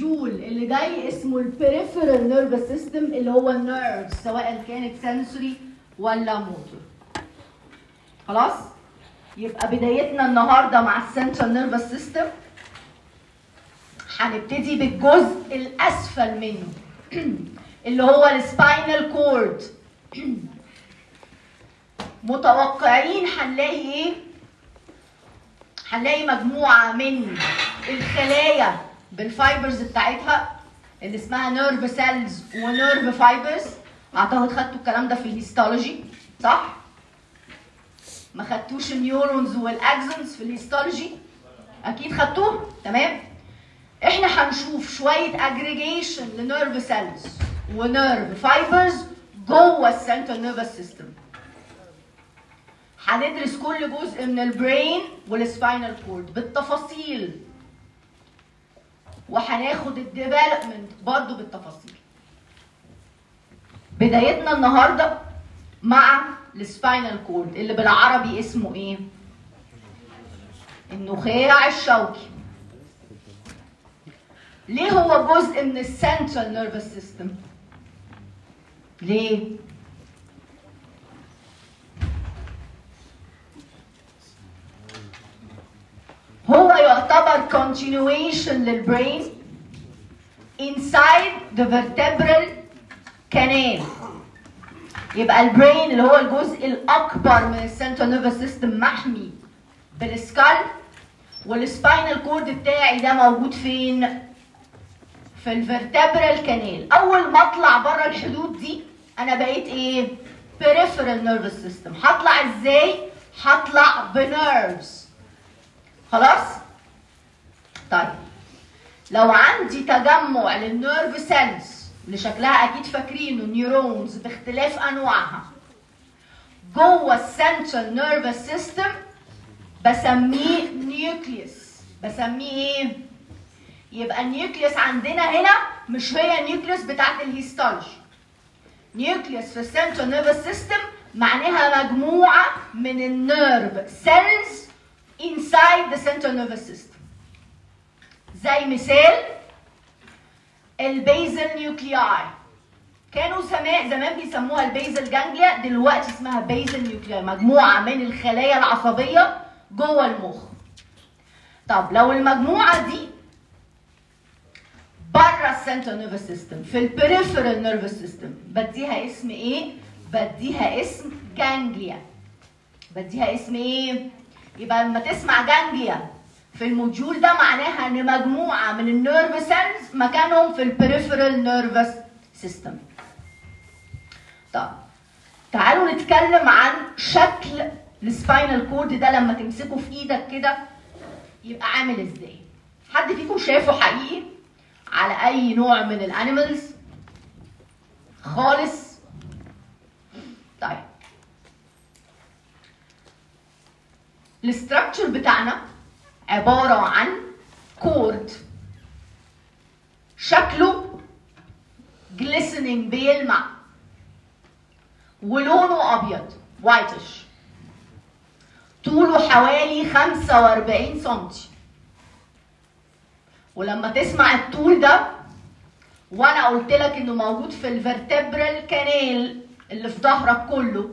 الموديول اللي جاي اسمه البريفرال نيرفس سيستم اللي هو النيرف سواء كانت سنسوري ولا موتور خلاص يبقى بدايتنا النهارده مع السنترال نيرفس سيستم هنبتدي بالجزء الاسفل منه اللي هو السباينال كورد متوقعين هنلاقي ايه هنلاقي مجموعه من الخلايا بالفايبرز بتاعتها اللي اسمها نيرف سيلز ونيرف فايبرز اعتقد خدتوا الكلام ده في الهيستولوجي صح ما خدتوش النيورونز والاكسونز في الهيستولوجي اكيد خدتوه تمام احنا هنشوف شويه اجريجيشن لنيرف سيلز ونيرف فايبرز جوه السنترال نيرفس سيستم هندرس كل جزء من البرين والسباينال كورد بالتفاصيل وهناخد الديفلوبمنت برضه بالتفاصيل بدايتنا النهارده مع السباينال كورد اللي بالعربي اسمه ايه النخاع الشوكي ليه هو جزء من السنترال نيرفس سيستم ليه هو يعتبر continuation للبرين inside the vertebral canal يبقى البرين اللي هو الجزء الاكبر من السنترال نيرفس سيستم محمي بالسكال والسباينال كورد بتاعي ده موجود فين في الفرتبرال كانال اول ما اطلع بره الحدود دي انا بقيت ايه peripheral nervous system هطلع ازاي هطلع بنيرفز خلاص طيب لو عندي تجمع للنيرف سيلز اللي شكلها اكيد فاكرينه نيورونز باختلاف انواعها جوه السنترال نيرفس سيستم بسميه نيوكليوس بسميه ايه يبقى النيوكليوس عندنا هنا مش هي النيوكليوس بتاعت الهيستولوجي نيوكليوس في السنترال نيرفس سيستم معناها مجموعه من النيرف سيلز inside the central nervous system زي مثال البيزل نيوكلياي كانوا زمان زمان بيسموها البيزل جانجليا دلوقتي اسمها بيزل نيوكلياي مجموعه من الخلايا العصبيه جوه المخ طب لو المجموعه دي بره السنترال نيرفس سيستم في البريفرال نيرفس سيستم بديها اسم ايه بديها اسم جانجليا بديها اسم ايه يبقى لما تسمع جانجليا في الموديول ده معناها ان مجموعه من النيرف سيلز مكانهم في البريفرال نيرفس سيستم طب تعالوا نتكلم عن شكل السباينال كورد ده لما تمسكه في ايدك كده يبقى عامل ازاي حد فيكم شافه حقيقي على اي نوع من الانيمالز خالص طيب الاستراكشر بتاعنا عبارة عن كورد شكله جليسننج بيلمع ولونه ابيض وايتش طوله حوالي 45 سنتي ولما تسمع الطول ده وانا قلت لك انه موجود في الفرتبرال كانال اللي في ظهرك كله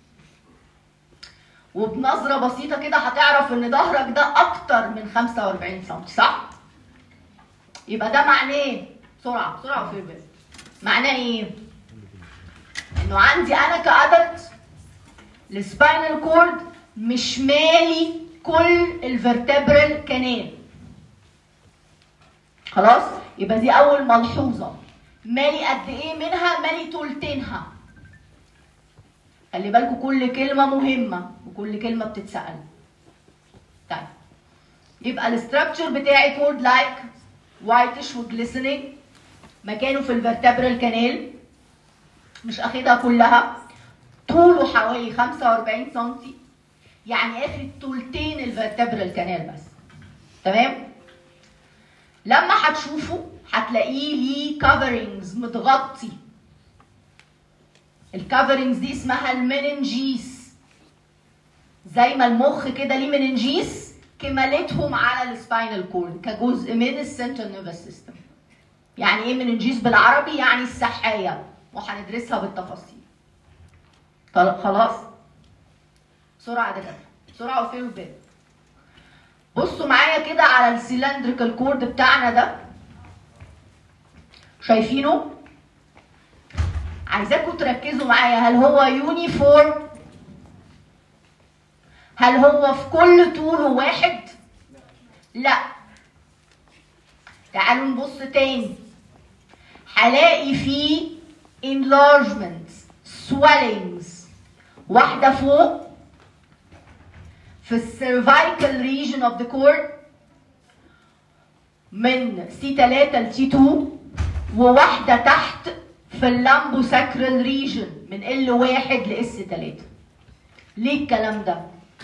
وبنظرة بسيطة كده هتعرف ان ظهرك ده اكتر من 45 سم صح؟ يبقى ده معناه بسرعة بسرعة في البيت معناه ايه؟ انه عندي انا كادلت السباينال كورد مش مالي كل الفرتبرال كانال خلاص؟ يبقى دي اول ملحوظة مالي قد ايه منها؟ مالي تلتينها خلي بالكم كل كلمة مهمة وكل كلمة بتتسأل. طيب يبقى الاستراكشر بتاعي كورد لايك وايتش وجليسنينج مكانه في الفرتبرال كانال مش اخدها كلها طوله حوالي 45 سم يعني اخد تلتين الفرتبرال كانال بس تمام لما هتشوفه هتلاقيه ليه كفرنجز متغطي الكفرنجز دي اسمها المننجيس زي ما المخ كده ليه مننجيس كمالتهم على السباينال كورد كجزء من السنترال نيرفس سيستم يعني ايه مننجيز بالعربي يعني السحايه وهندرسها بالتفاصيل طل- خلاص بسرعه يا دكاتره بسرعه وفين وفين بصوا معايا كده على السيلندريكال كورد بتاعنا ده شايفينه عايزاكم تركزوا معايا هل هو يونيفورم هل هو في كل طوله واحد لا تعالوا نبص تاني هلاقي فيه enlargements swellings واحدة فوق في السيرفايكال ريجن اوف ذا كورد من سي 3 ل سي 2 وواحدة تحت في اللامبو ساكرال ريجن من ال 1 ل اس 3 ليه الكلام ده؟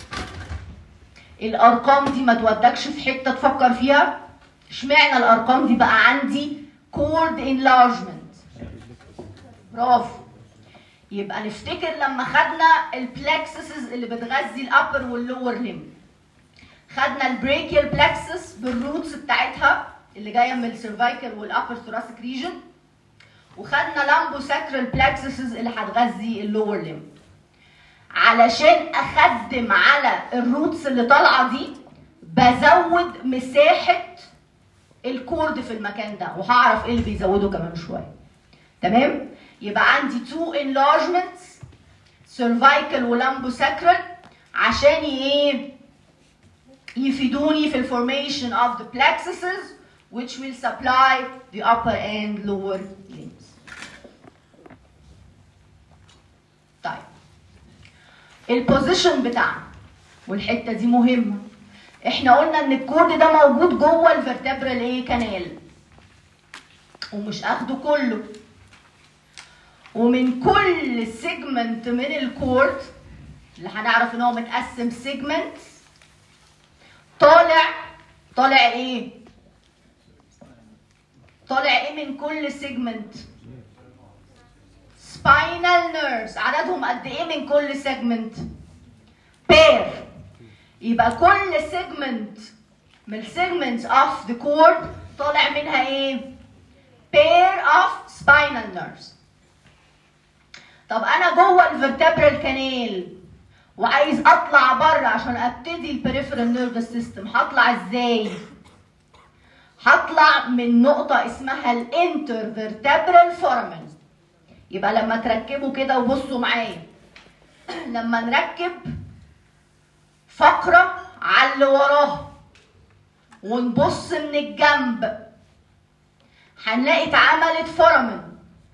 الارقام دي ما تودكش في حته تفكر فيها اشمعنى الارقام دي بقى عندي كورد انلارجمنت برافو يبقى نفتكر لما خدنا البلكسسز اللي بتغذي الابر واللور ليم خدنا البريكيال بلكسس بالروتس بتاعتها اللي جايه من السيرفايكال والابر ثوراسيك ريجن وخدنا لامبو ساكرال بلكسسز اللي هتغذي اللور ليم علشان اخدم على الروتس اللي طالعه دي بزود مساحه الكورد في المكان ده وهعرف ايه اللي بيزوده كمان شويه تمام يبقى عندي two enlargements cervical ولامبو ساكرال عشان ايه يفيدوني في الفورميشن of the plexuses which will supply the upper and lower limbs طيب البوزيشن بتاعنا والحته دي مهمه احنا قلنا ان الكورد ده موجود جوه الفرتبرال ايه كانال ومش اخده كله ومن كل سيجمنت من الكورد اللي هنعرف ان هو متقسم سيجمنت طالع طالع ايه طالع ايه من كل سيجمنت سباينال نيرفز عددهم قد ايه من كل سيجمنت بير يبقى كل سيجمنت من السيجمنتس اوف ذا كورد طالع منها ايه pair of spinal nerves طب انا جوه الفرتبرال كانال وعايز اطلع بره عشان ابتدي البريفرال نيرفس سيستم هطلع ازاي هطلع من نقطه اسمها الانترفرتبرال فورامين يبقى لما تركبوا كده وبصوا معايا لما نركب فقره على اللي وراها ونبص من الجنب هنلاقي اتعملت فورامين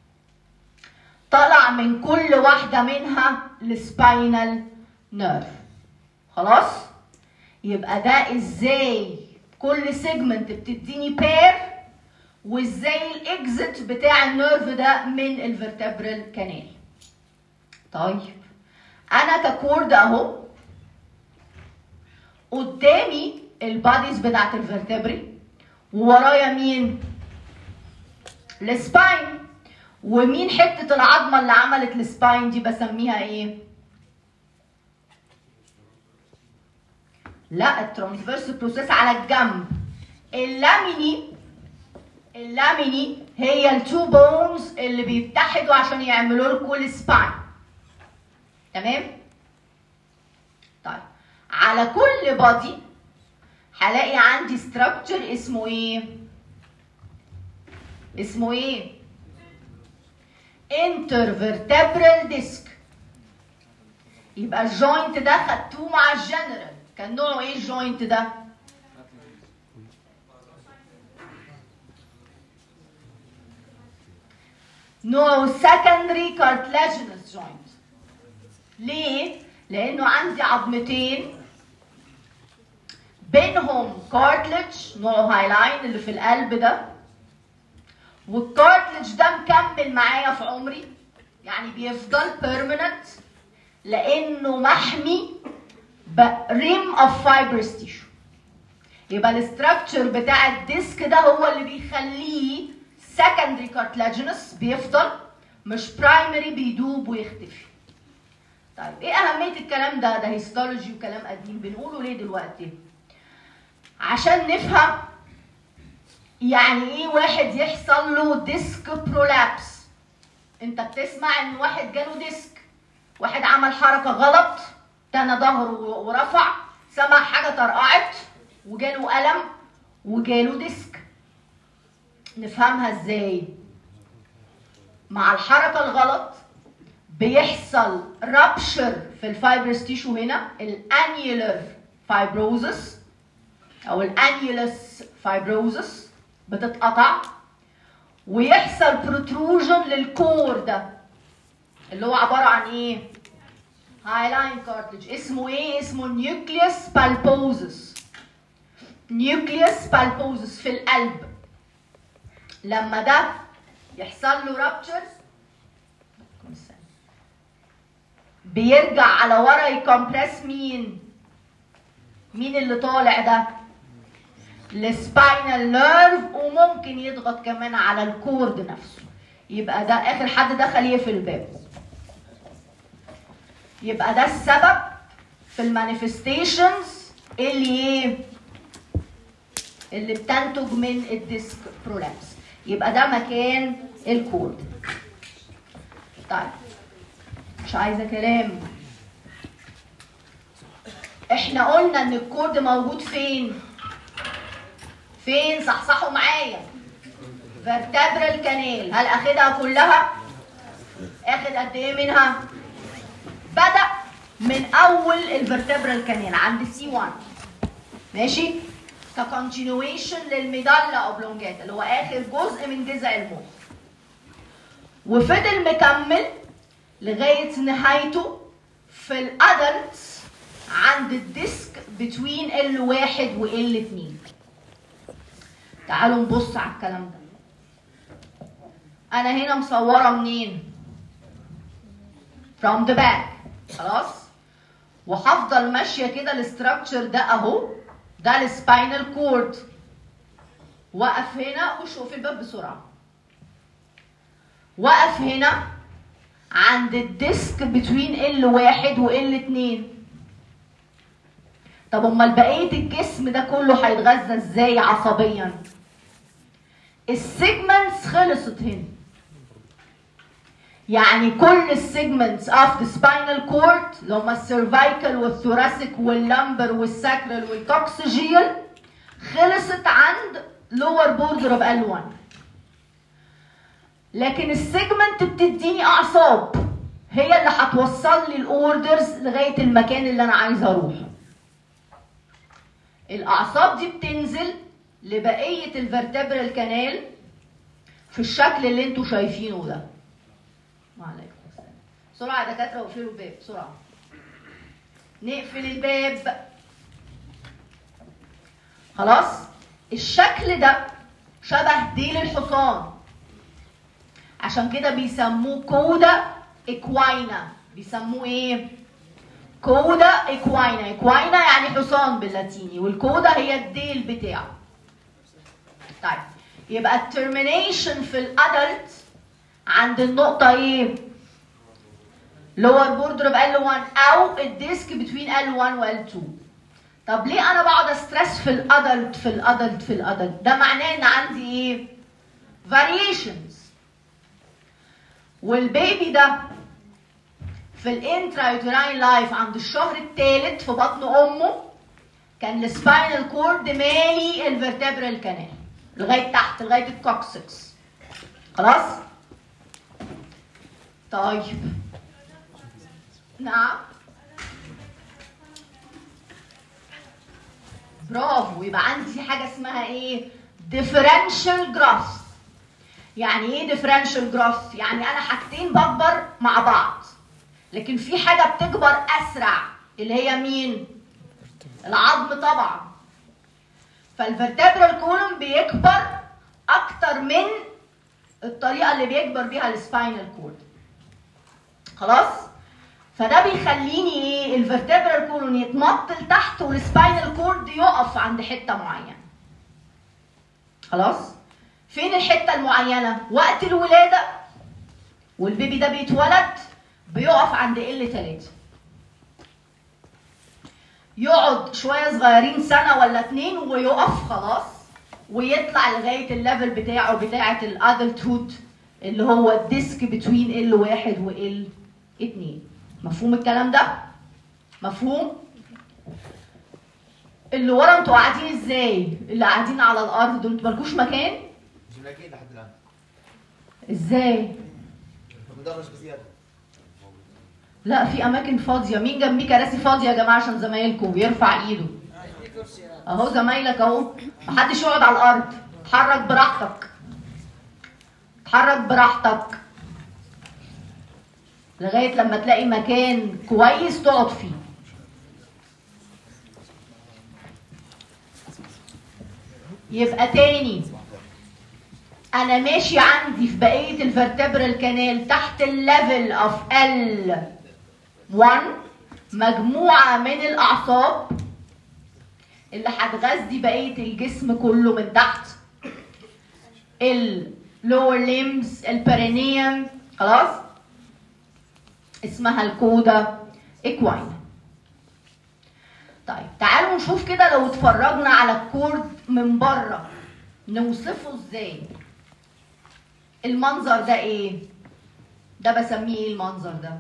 طلع من كل واحدة منها السباينال نيرف خلاص يبقى ده ازاي كل سيجمنت بتديني بير وازاي الاكزت بتاع النيرف ده من الفرتبرال كانال طيب انا ككورد اهو قدامي الباديز بتاعت الفرتبري وورايا مين السباين ومين حته العظمه اللي عملت السباين دي بسميها ايه لا الترانسفيرس بروسيس على الجنب اللاميني اللاميني هي التو بونز اللي بيتحدوا عشان يعملوا لكم السباين تمام طيب على كل بادي هلاقي عندي ستراكشر اسمه ايه اسمه ايه intervertebral disc يبقى الجوينت ده خدتوه مع الجنرال كان نوعه ايه الجوينت ده نوعه secondary cartilaginous joint ليه لانه عندي عظمتين بينهم كارتلج نوعه هايلاين اللي في القلب ده والكارتلج ده مكمل معايا في عمري يعني بيفضل بيرمننت لانه محمي بريم اوف فايبرس تيشو يبقى الاستراكشر بتاع الديسك ده هو اللي بيخليه سكندري كارتلاجينس بيفضل مش برايمري بيدوب ويختفي طيب ايه اهميه الكلام ده ده هيستولوجي وكلام قديم بنقوله ليه دلوقتي عشان نفهم يعني ايه واحد يحصل له ديسك برولابس انت بتسمع ان واحد جاله ديسك واحد عمل حركه غلط تنى ظهره ورفع سمع حاجه طرقعت وجاله الم وجاله ديسك نفهمها ازاي مع الحركه الغلط بيحصل رابشر في الفايبرس تيشو هنا الانيولر فايبروزس او الانيولس فايبروزس بتتقطع ويحصل بروتروجن للكور ده اللي هو عباره عن ايه هايلاين كارتلج اسمه ايه اسمه نيوكليوس بالبوزس نيوكليوس بالبوزس في القلب لما ده يحصل له رابتشر بيرجع على ورا يكمبرس مين مين اللي طالع ده السباينال نيرف وممكن يضغط كمان على الكورد نفسه يبقى ده اخر حد دخل يقفل الباب يبقى ده السبب في المانيفستيشنز اللي ايه اللي بتنتج من الديسك برولابس يبقى ده مكان الكورد طيب مش عايزه كلام احنا قلنا ان الكورد موجود فين فين صحصحوا معايا فيرتبرال كانال هل اخدها كلها اخد قد ايه منها بدا من اول الفيرتبرال كانال عند سي 1 ماشي ككونتينيويشن للميدالا اوبلونجاتا اللي هو اخر جزء من جذع المخ وفضل مكمل لغايه نهايته في الادلتس عند الديسك بتوين ال واحد و ال 2 تعالوا نبص على الكلام ده انا هنا مصوره منين from the back خلاص وهفضل ماشيه كده الاستراكشر ده اهو ده السباينال كورد وقف هنا وشوف الباب بسرعه وقف هنا عند الديسك بتوين ال واحد و ال اتنين طب امال بقيه الجسم ده كله هيتغذى ازاي عصبيا السيجمنتس خلصت هنا يعني كل السيجمنتس اوف ذا سباينال كورد اللي هم السيرفايكال والثوراسيك واللمبر والساكرال والكوكسيجيال خلصت عند لور بوردر اوف ال 1 لكن السيجمنت بتديني اعصاب هي اللي هتوصل لي الاوردرز لغايه المكان اللي انا عايزه اروحه الاعصاب دي بتنزل لبقيه الفرتبرال كانال في الشكل اللي انتوا شايفينه ده وعليكم السلام بسرعه يا دكاتره واقفلوا الباب بسرعه نقفل الباب خلاص الشكل ده شبه ديل الحصان عشان كده بيسموه كودا اكواينا بيسموه ايه كودا اكواينا اكواينا يعني حصان باللاتيني والكودا هي الديل بتاعه طيب يبقى الترمينيشن في الادلت عند النقطة ايه؟ lower border of L1 أو الديسك between L1 و L2 طب ليه أنا بقعد استرس في الأدلت في الأدلت في الأدلت؟ ده معناه إن عندي إيه؟ variations والبيبي ده في الانترا يوتراين لايف عند الشهر الثالث في بطن أمه كان السباينال كورد مالي الفرتبرال كانال لغاية تحت لغاية الكوكسكس خلاص؟ طيب نعم برافو يبقى عندي حاجه اسمها ايه differential growth يعني ايه differential growth يعني انا حاجتين بكبر مع بعض لكن في حاجه بتكبر اسرع اللي هي مين العظم طبعا فالفرتبرال كولوم بيكبر اكتر من الطريقه اللي بيكبر بيها السباينال كورد خلاص فده بيخليني ايه الفرتبرال كولون يتمط لتحت والسباينال كورد يقف عند حته معينه خلاص فين الحته المعينه وقت الولاده والبيبي ده بيتولد بيقف عند ال 3 يقعد شويه صغيرين سنه ولا اتنين ويقف خلاص ويطلع لغايه الليفل بتاعه بتاعه الادلت هود اللي هو الديسك بتوين ال واحد وال اتنين مفهوم الكلام ده؟ مفهوم؟ اللي ورا انتوا قاعدين ازاي؟ اللي قاعدين على الارض دول انتوا مالكوش مكان؟ مش ملاقيين لحد الان ازاي؟ مدرج بزياده لا في اماكن فاضيه مين جنبيه كراسي فاضيه يا جماعه عشان زمايلكم يرفع ايده اهو زمايلك اهو محدش يقعد على الارض اتحرك براحتك اتحرك براحتك لغايه لما تلاقي مكان كويس تقعد فيه يبقى تاني انا ماشي عندي في بقيه الفرتبرال كانال تحت الليفل اوف ال 1 مجموعه من الاعصاب اللي هتغذي بقيه الجسم كله من تحت اللور ليمز البرينيوم خلاص اسمها الكودا اكواين طيب تعالوا نشوف كده لو اتفرجنا على الكورد من بره نوصفه ازاي المنظر ده ايه ده بسميه ايه المنظر ده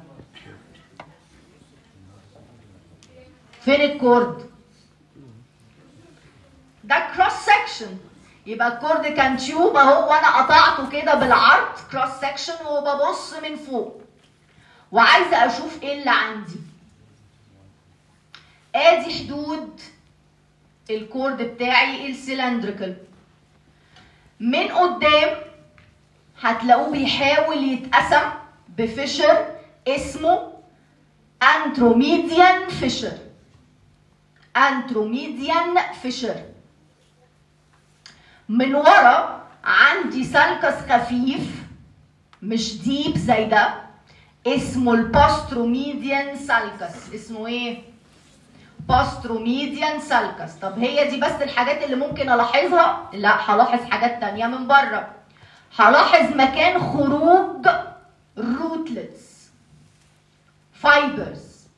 فين الكورد ده كروس سكشن يبقى الكورد كان تيوب اهو وانا قطعته كده بالعرض كروس سكشن وببص من فوق وعايزه اشوف ايه اللي عندي ادي حدود الكورد بتاعي السلندريكال من قدام هتلاقوه بيحاول يتقسم بفشر اسمه انتروميديان فيشر انتروميديان فيشر من ورا عندي سلكس خفيف مش ديب زي ده اسمه الباستروميديان سالكس اسمه ايه باستروميديان سالكس طب هي دي بس الحاجات اللي ممكن الاحظها لا هلاحظ حاجات تانية من بره هلاحظ مكان خروج روتلتس فايبرز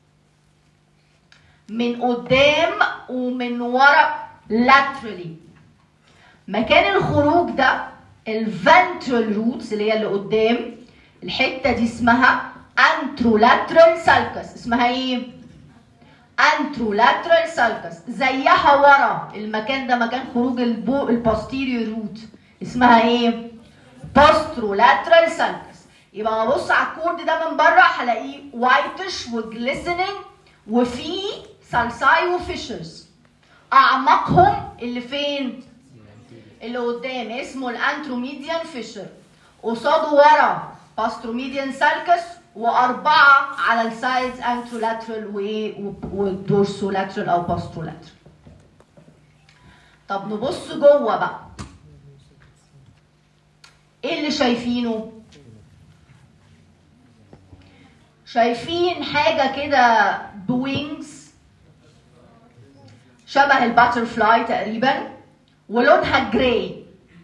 من قدام ومن ورا laterally مكان الخروج ده الفنترال روتس اللي هي اللي قدام الحته دي اسمها انترولاترال سالكس اسمها ايه انترولاترال سالكس زيها ورا المكان ده مكان خروج البو البوستيريور روت اسمها ايه بوسترولاترال سالكس يبقى ابص على الكورد ده من بره هلاقيه وايتش وجليسننج وفي سالساي وفيشرز اعمقهم اللي فين اللي قدام اسمه الانتروميديان فيشر قصاده ورا باستروميديان سالكس واربعه على السايدز انترولاترال والدورسولاترال او باسترولاترال طب نبص جوه بقى ايه اللي شايفينه شايفين حاجه كده بوينجز شبه الباترفلاي تقريبا ولونها جراي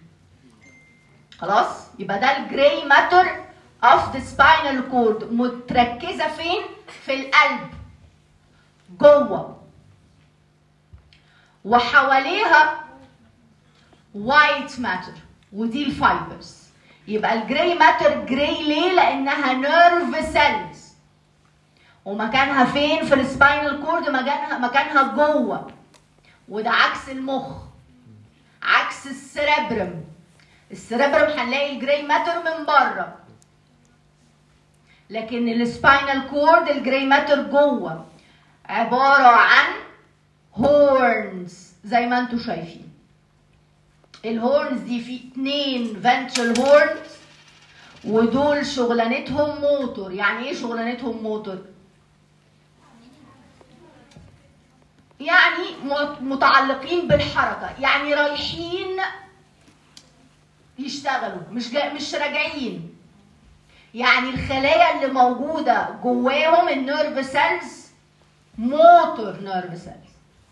خلاص يبقى ده الجراي ماتر اوف ذا سباينال كورد متركزه فين في القلب جوه وحواليها وايت ماتر ودي الفايبرز يبقى الجراي ماتر جراي ليه لانها نيرف سيلز ومكانها فين في السباينال كورد مكانها مكانها جوه وده عكس المخ عكس السريبرم السريبرم هنلاقي الجراي ماتر من بره لكن السباينال كورد الجراي ماتر جوه عباره عن هورنز زي ما انتم شايفين الهورنز دي في اتنين فنترال هورنز ودول شغلانتهم موتور يعني ايه شغلانتهم موتور يعني متعلقين بالحركة يعني رايحين يشتغلوا مش جا مش راجعين يعني الخلايا اللي موجودة جواهم النيرف سيلز موتور نيرف سيلز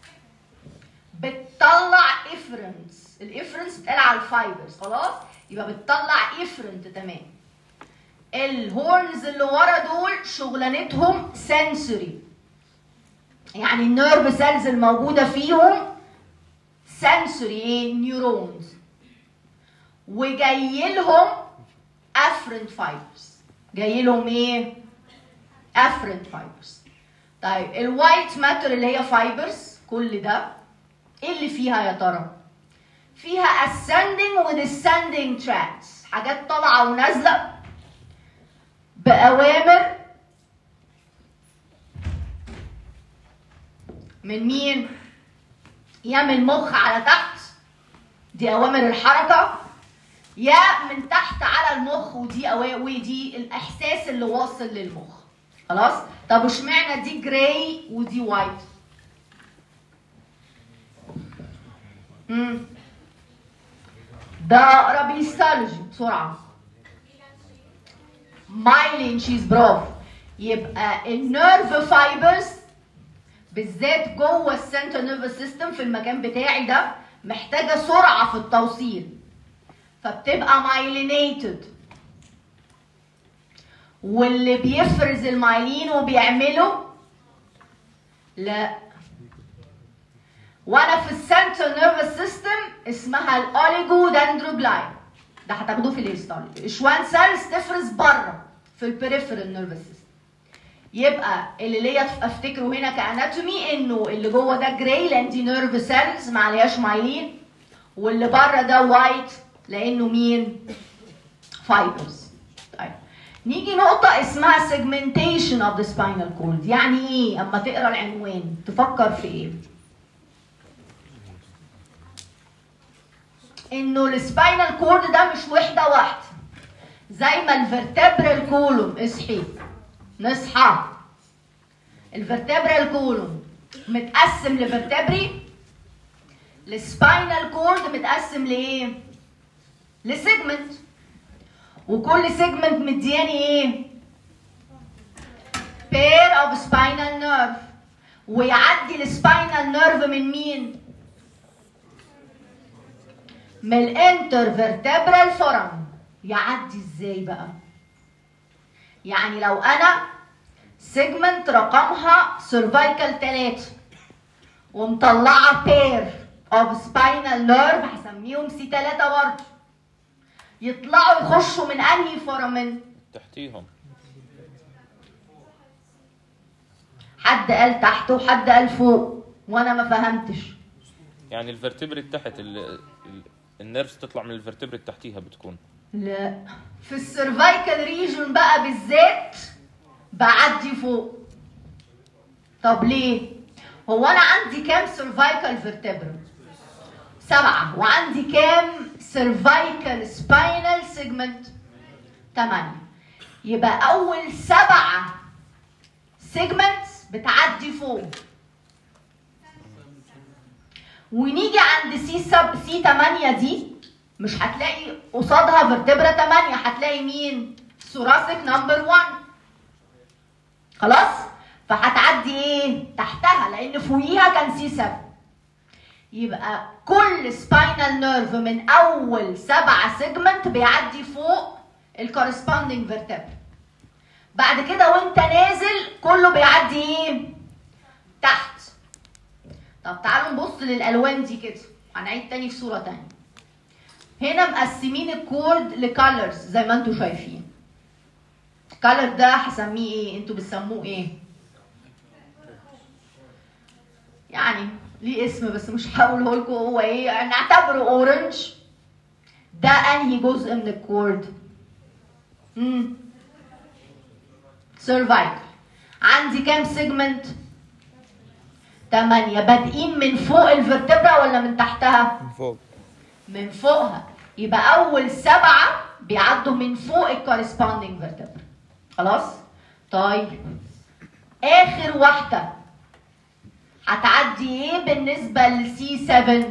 بتطلع افرنس الافرنس بتقال على الفايبرز خلاص يبقى بتطلع افرنت تمام الهورنز اللي ورا دول شغلانتهم سنسوري يعني النيرف سيلز الموجوده فيهم سنسوري ايه نيورونز وجاي لهم افرنت فايبرز جاي لهم ايه افرنت فايبرز طيب الوايت ماتر اللي هي فايبرز كل ده ايه اللي فيها يا ترى فيها ascending و descending tracks حاجات طالعه ونازله باوامر من مين يا من المخ على تحت دي اوامر الحركه يا من تحت على المخ ودي أوا- ودي الاحساس اللي واصل للمخ خلاص طب واشمعنى دي جراي ودي وايت امم ده اقرا بيستولوجي بسرعه مايلين شيز برافو يبقى النيرف فايبرز بالذات جوه السنتر نيرفس سيستم في المكان بتاعي ده محتاجه سرعه في التوصيل فبتبقى مايلينيتد واللي بيفرز المايلين وبيعمله لا وانا في السنتر نيرفس سيستم اسمها الاوليجو دندروبلاين ده هتاخدوه في الهيستولوجي اشوان سيلز تفرز بره في البريفرال نيرفس سيستم يبقى اللي ليا افتكره هنا كاناتومي انه اللي جوه ده جراي لان دي نيرف سيلز ما عليهاش مايلين واللي بره ده وايت لانه مين فايبرز طيب نيجي نقطة اسمها segmentation of the spinal cord يعني ايه اما تقرا العنوان تفكر في ايه انه السباينال كورد ده مش وحدة واحدة زي ما الفرتبرال كولوم اصحي نصحى الفرتبرال كولوم متقسم لفرتبري السباينال كورد متقسم لايه لسيجمنت وكل سيجمنت مدياني ايه pair of spinal nerve ويعدي السباينال نيرف من مين من الانترفرتبرال فورم يعدي ازاي بقى يعني لو انا سيجمنت رقمها سيرفايكال 3 ومطلعه بير اوف سباينال نيرف هسميهم سي 3 برضه يطلعوا يخشوا من انهي فورامين تحتيهم حد قال تحت وحد قال فوق وانا ما فهمتش يعني الفرتبري تحت ال- ال- النيرفز تطلع من الفرتبري تحتيها بتكون لا في السيرفايكال ريجون بقى بالذات بعدي فوق طب ليه هو انا عندي كام سيرفايكال فيرتبرا سبعة وعندي كام سيرفايكال سباينال سيجمنت تمانية يبقى اول سبعة سيجمنتس بتعدي فوق ونيجي عند سي سب سي 8 دي مش هتلاقي قصادها فيرتبرا 8 هتلاقي مين؟ ثوراسيك نمبر 1 خلاص؟ فهتعدي ايه؟ تحتها لان فوقيها كان سي 7 يبقى كل سباينال نيرف من اول سبعة سيجمنت بيعدي فوق الكورسبوندينج فيرتبرا بعد كده وانت نازل كله بيعدي ايه؟ تحت طب تعالوا نبص للالوان دي كده هنعيد تاني في صوره تانية هنا مقسمين الكورد لكالرز زي ما انتم شايفين الكالر ده هسميه ايه انتوا بتسموه ايه يعني ليه اسم بس مش هقوله لكم هو ايه نعتبره اورنج ده انهي جزء من الكورد امم سيرفايكل عندي كام سيجمنت تمانية بادئين من فوق الفرتبرا ولا من تحتها من فوق من فوقها يبقى اول سبعه بيعدوا من فوق الكورسبوندينج فيرتبرا خلاص طيب اخر واحده هتعدي ايه بالنسبه للسي 7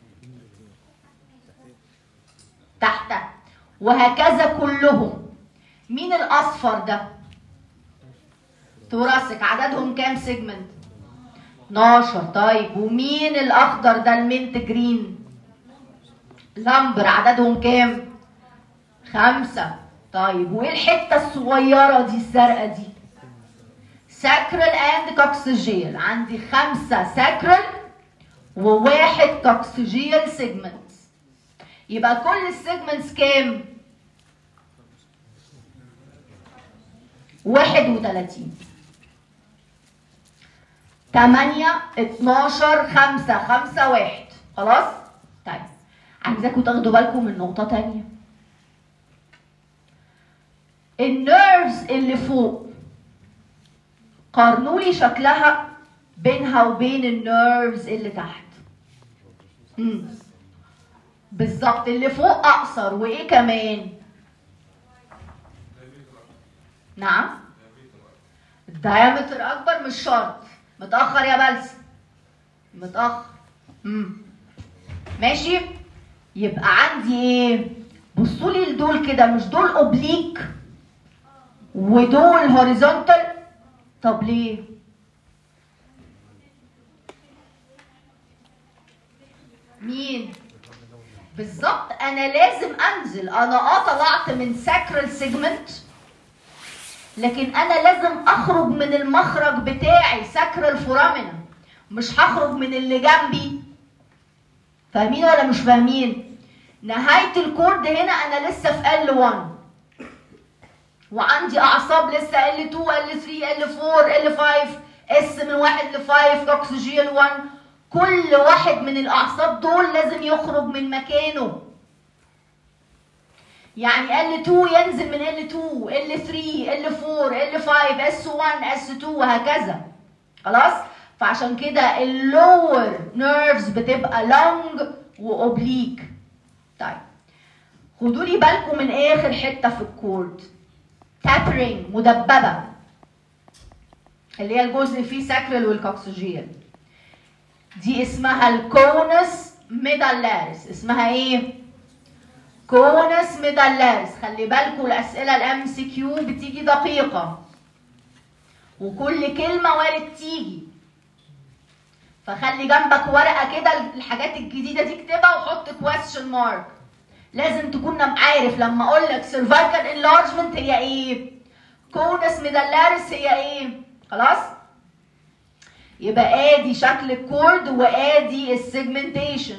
تحتها وهكذا كلهم مين الاصفر ده ثوراسيك عددهم كام سيجمنت 12 طيب ومين الاخضر ده المنت جرين لمبر عددهم كام خمسة طيب وايه الحتة الصغيرة دي الزرقاء دي ساكرال اند كوكسجيل عندي خمسة ساكرال وواحد كوكسيجيال سيجمنت يبقى كل السيجمنتس كام 31 8 12 5 5 1 خلاص طيب عايزاكم تاخدوا بالكم من نقطه تانية النيرفز اللي فوق قارنوا لي شكلها بينها وبين النيرفز اللي تحت مم. بالظبط اللي فوق اقصر وايه كمان نعم الدايمتر اكبر مش شرط متاخر يا بلس متاخر امم ماشي يبقى عندي ايه بصوا لي لدول كده مش دول اوبليك ودول هوريزونتال طب ليه مين بالظبط انا لازم انزل انا اه طلعت من ساكرال سيجمنت لكن انا لازم اخرج من المخرج بتاعي ساكرال فورامينا مش هخرج من اللي جنبي فاهمين ولا مش فاهمين نهايه الكورد هنا انا لسه في L1 وعندي اعصاب لسه L2 L3 L4 L5 اس من 1 ل 5 كوكسجيل 1 كل واحد من الاعصاب دول لازم يخرج من مكانه يعني L2 ينزل من L2 L3 L4 L5 S1 S2 وهكذا خلاص فعشان كده اللور نيرفز بتبقى لونج واوبليك طيب خدوا لي بالكم من اخر حته في الكورد تابرينج مدببه اللي هي الجزء اللي فيه ساكرال والكوكسجيال دي اسمها الكونس ميدالاريس اسمها ايه كونس ميدالاريس خلي بالكم الاسئله الام سي كيو بتيجي دقيقه وكل كلمه وارد تيجي فخلي جنبك ورقه كده الحاجات الجديده دي اكتبها وحط كويستشن مارك لازم تكون عارف لما اقول لك سيرفايكال انلارجمنت هي ايه كونس ميدالاريس هي ايه خلاص يبقى ادي شكل الكورد وادي السيجمنتيشن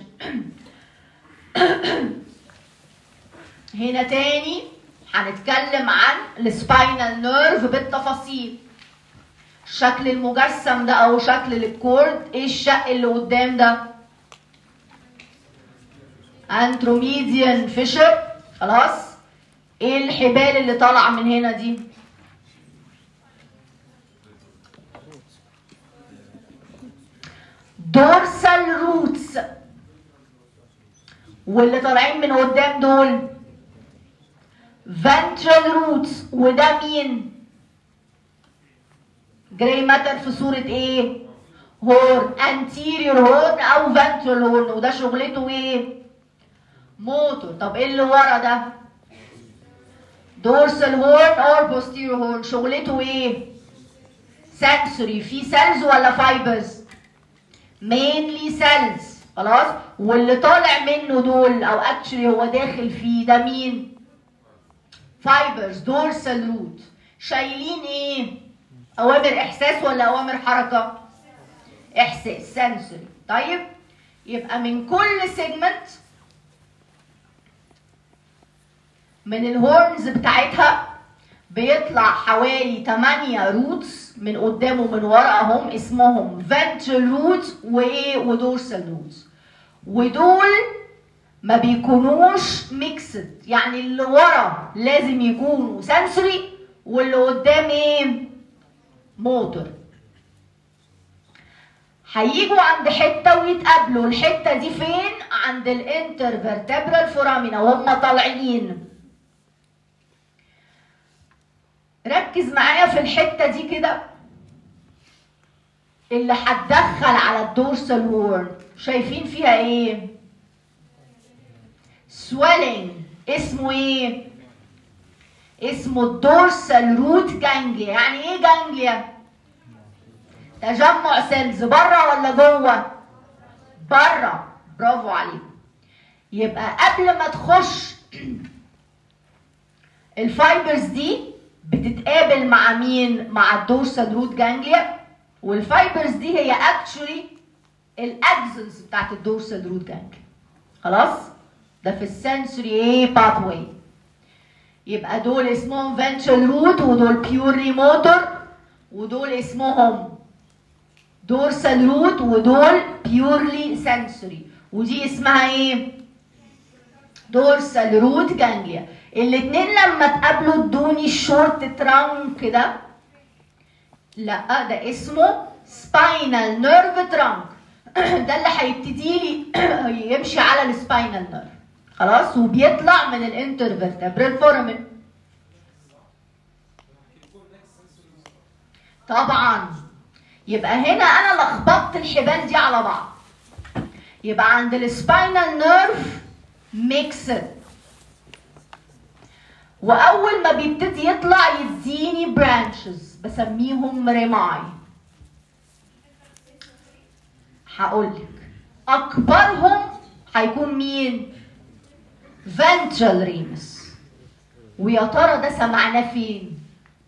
هنا تاني هنتكلم عن السباينال نيرف بالتفاصيل الشكل المجسم ده او شكل الكورد ايه الشق اللي قدام ده انتروميديان فيشر خلاص ايه الحبال اللي طالعه من هنا دي دورسال روتس واللي طالعين من قدام دول ventral roots وده مين جراي ماتر في صورة ايه هورن anterior هورن او ventral هورن وده شغلته ايه موتور طب ايه اللي ورا ده dorsal هورن or posterior هورن شغلته ايه sensory في cells ولا fibers mainly cells خلاص واللي طالع منه دول او اكشلي هو داخل فيه ده مين فايبرز دورسال روت شايلين ايه اوامر احساس ولا اوامر حركه احساس سنسوري طيب يبقى من كل سيجمنت من الهورنز بتاعتها بيطلع حوالي 8 روتس من قدام ومن ورا اهم اسمهم ventral روتس وايه ودورسال روتس ودول ما بيكونوش ميكسد يعني اللي ورا لازم يكونوا سنسوري واللي قدام ايه موتور هيجوا عند حته ويتقابلوا الحته دي فين عند الانترفرتبرال فورامينا وهم طالعين ركز معايا في الحته دي كده اللي هتدخل على الدورسال وورن شايفين فيها ايه swelling اسمه ايه اسمه الدورسال روت جانجليا يعني ايه جانجليا تجمع سيلز بره ولا جوه بره برافو عليكم يبقى قبل ما تخش الفايبرز دي بتتقابل مع مين مع الدورسال روت جانجليا والفايبرز دي هي اكشولي الاكسنس بتاعت الدورسال روت جانجليا خلاص ده في السنسوري ايه باثواي يبقى دول اسمهم ventral روت ودول purely motor ودول اسمهم dorsal روت ودول purely sensory ودي اسمها ايه dorsal روت جانجليا الاتنين لما اتقابلوا ادوني الشورت ترانك ده لا ده اسمه سباينال نيرف ترانك ده اللي هيبتدي لي يمشي على السباينال نيرف خلاص وبيطلع من الانترفيرتبرال فورامين طبعا يبقى هنا انا لخبطت الحبال دي على بعض يبقى عند السباينال نيرف ميكسد واول ما بيبتدي يطلع يديني برانشز بسميهم ريماي هقول لك اكبرهم هيكون مين ventral ريمس ويا ترى ده سمعناه فين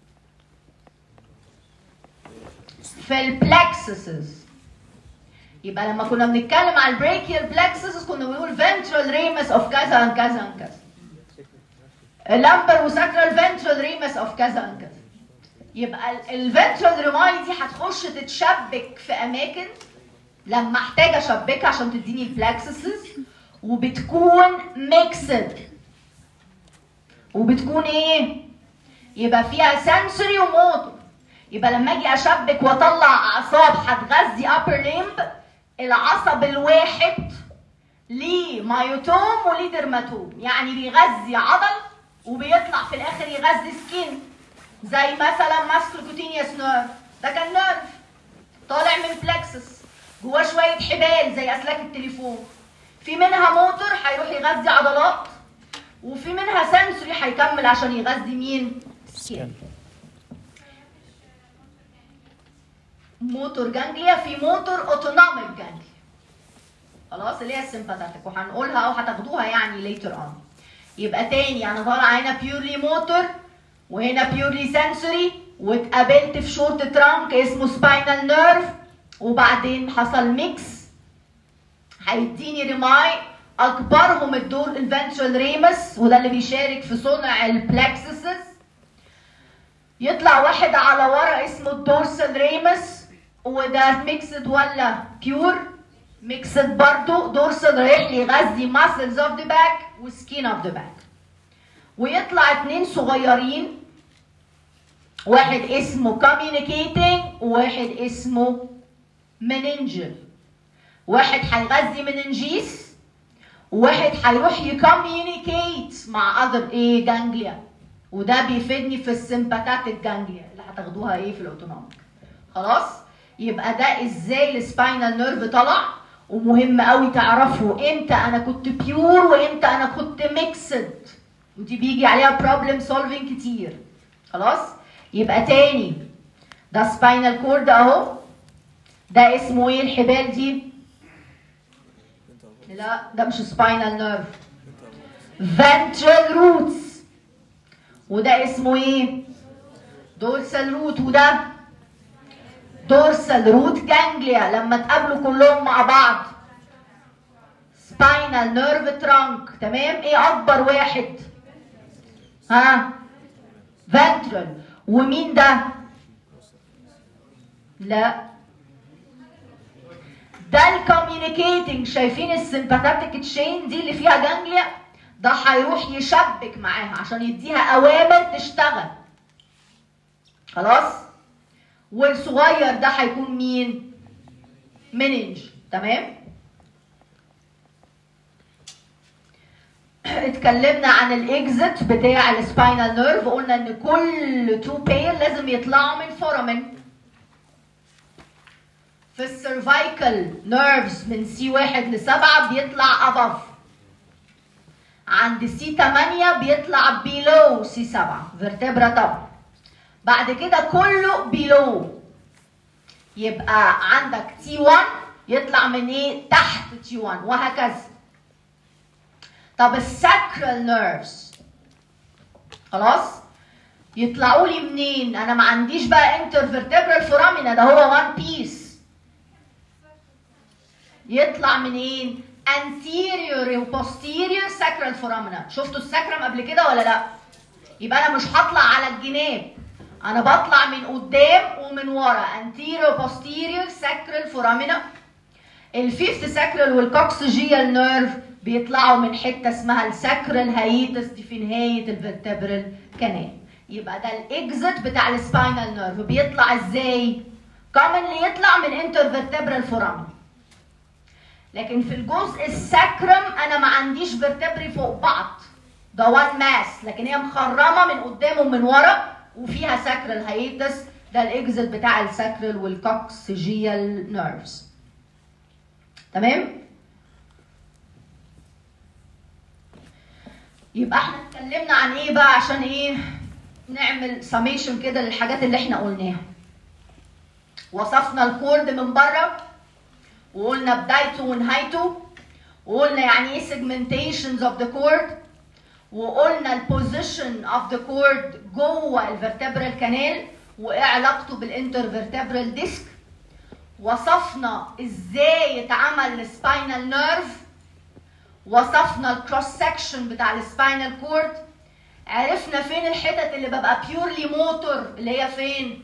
في البلكسسز يبقى لما كنا بنتكلم على البريكيال بلكسسز كنا بنقول ventral ريمس اوف كذا and كذا and كذا اللامبر وساكرال فنترال ريمس اوف كذا and كذا يبقى الفنترال ريماي دي هتخش تتشبك في اماكن لما احتاج اشبكها عشان تديني البلاكسسز وبتكون ميكسد وبتكون ايه يبقى فيها سنسوري وموتور يبقى لما اجي اشبك واطلع اعصاب هتغذي upper limb العصب الواحد ليه مايوتوم وليه درماتوم يعني بيغذي عضل وبيطلع في الاخر يغذي سكين زي مثلا ماسكلوكوتينيوس نيرف ده كان نيرف طالع من بلكسس جواه شويه حبال زي اسلاك التليفون في منها موتور هيروح يغذي عضلات وفي منها سنسوري هيكمل عشان يغذي مين سكين موتور جانجليا في موتور اوتونوميك جانجليا خلاص اللي هي السمباثيك وهنقولها او هتاخدوها يعني ليتر اون يبقى تاني انا طالعه هنا بيورلي موتور وهنا بيورلي سنسوري واتقابلت في شورت ترانك اسمه سباينال نيرف وبعدين حصل ميكس هيديني ريماي اكبرهم الدور الفنترال ريمس وده اللي بيشارك في صنع البلكسسز يطلع واحد على ورا اسمه الدورسال ريمس وده ميكسد ولا بيور ميكسد برضو دورسال رايح لي يغذي ماسلز اوف ذا باك وسكين اوف ذا باك ويطلع اتنين صغيرين واحد اسمه communicating وواحد اسمه مننجل واحد هيغذي مننجيس وواحد هيروح يكوميونيكيت مع اذر ايه جانجليا وده بيفيدني في السمباتاتيك جانجليا اللي هتاخدوها ايه في الاوتونوميك خلاص يبقى ده ازاي السباينال نيرف طلع ومهم قوي تعرفوا امتى انا كنت بيور وامتى انا كنت ميكسد ودي بيجي عليها بروبلم سولفينج كتير خلاص يبقى تاني ده سباينال كورد اهو ده اسمه ايه الحبال دي لا ده مش سباينال نيرف ventral roots وده اسمه ايه دورسال روت وده دورسال روت جانجليا لما اتقابلوا كلهم مع بعض سباينال نيرف ترانك تمام ايه اكبر واحد ها فنترال ومين ده لا ده الكوميونيكيتنج شايفين السمباثيك تشين دي اللي فيها جانجليا ده هيروح يشبك معاها عشان يديها اوامر تشتغل خلاص والصغير ده هيكون مين مننج تمام اتكلمنا عن الاكزت بتاع السباينال نيرف قلنا ان كل تو بير لازم يطلعوا من فورامين في السيرفايكال نيرفز من سي واحد لسبعة بيطلع اباف عند سي 8 بيطلع بيلو سي 7 فيرتبرا طبعا بعد كده كله بيلو يبقى عندك تي 1 يطلع من ايه تحت تي 1 وهكذا طب الساكرال نيرفز خلاص يطلعوا لي منين انا ما عنديش بقى انترفيرتبرال فورامينا ده هو وان بيس يطلع منين anterior و posterior sacral foramina شفتوا السكرم قبل كده ولا لا يبقى انا مش هطلع على الجناب انا بطلع من قدام ومن ورا anterior posterior sacral foramina الفيفث ساكرال والكوكسجيال نيرف بيطلعوا من حته اسمها الساكرال هايتس دي في نهايه الفرتبرال كانال يبقى ده الاكزت بتاع السباينال نيرف بيطلع ازاي كومنلي يطلع من انترفرتبرال فورامين لكن في الجزء الساكرم انا ما عنديش فيرتبري فوق بعض ده وان ماس لكن هي مخرمه من قدام ومن ورا وفيها ساكرال هايتس ده الاكزت بتاع الساكرال والكوكسجيال نيرفز تمام يبقى احنا اتكلمنا عن ايه بقى عشان ايه نعمل سميشن كده للحاجات اللي احنا قلناها وصفنا الكورد من بره وقلنا بدايته ونهايته وقلنا يعني ايه segmentations of the cord وقلنا البوزيشن اوف ذا كورد جوه الفرتبرال كانال وايه علاقته بالانترفرتبرال ديسك وصفنا ازاي يتعمل السباينال نيرف وصفنا الكروس سكشن بتاع السباينال كورد عرفنا فين الحتت اللي ببقى بيورلي موتور اللي هي فين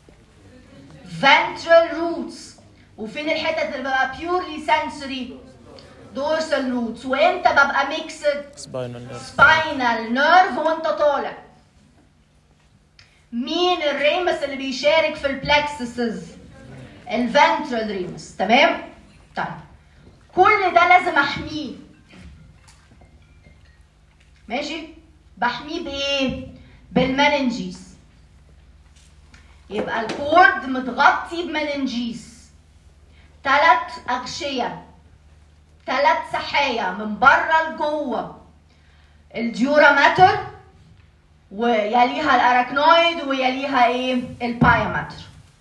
ventral roots وفين الحتت اللي ببقى purely sensory dorsal roots وامتى ببقى mixed سباينال نيرف سباينال نيرف وانت طالع مين الريمس اللي بيشارك في البلكسسز الفنترال ريمس تمام طيب كل ده لازم احميه ماشي بحميه بايه بالمننجيز يبقى الكورد متغطي بمننجيز ثلاث اغشيه ثلاث سحايا من بره لجوه الديورا ماتر ويليها الاراكنويد ويليها ايه الباياماتر